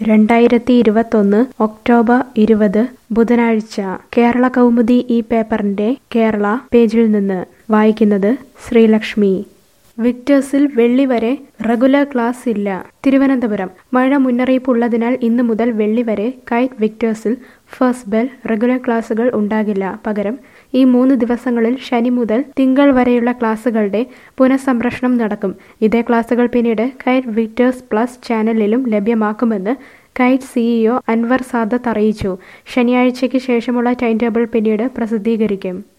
രണ്ടായിരത്തി ഇരുപത്തൊന്ന് ഒക്ടോബർ ഇരുപത് ബുധനാഴ്ച കേരള കൗമുദി ഈ പേപ്പറിന്റെ കേരള പേജിൽ നിന്ന് വായിക്കുന്നത് ശ്രീലക്ഷ്മി വിക്ടേഴ്സിൽ വെള്ളി വരെ റെഗുലർ ക്ലാസ് ഇല്ല തിരുവനന്തപുരം മഴ മുന്നറിയിപ്പ് ഉള്ളതിനാൽ ഇന്നു മുതൽ വെള്ളി വരെ കൈറ്റ് വിക്ടേഴ്സിൽ ഫസ്റ്റ് ബെൽ റെഗുലർ ക്ലാസുകൾ ഉണ്ടാകില്ല പകരം ഈ മൂന്ന് ദിവസങ്ങളിൽ ശനി മുതൽ തിങ്കൾ വരെയുള്ള ക്ലാസുകളുടെ പുനഃസംപ്രഷണം നടക്കും ഇതേ ക്ലാസുകൾ പിന്നീട് കൈറ്റ് വിക്ടേഴ്സ് പ്ലസ് ചാനലിലും ലഭ്യമാക്കുമെന്ന് കൈറ്റ് സിഇഒ അൻവർ സാദത്ത് അറിയിച്ചു ശനിയാഴ്ചയ്ക്ക് ശേഷമുള്ള ടൈം ടേബിൾ പിന്നീട് പ്രസിദ്ധീകരിക്കും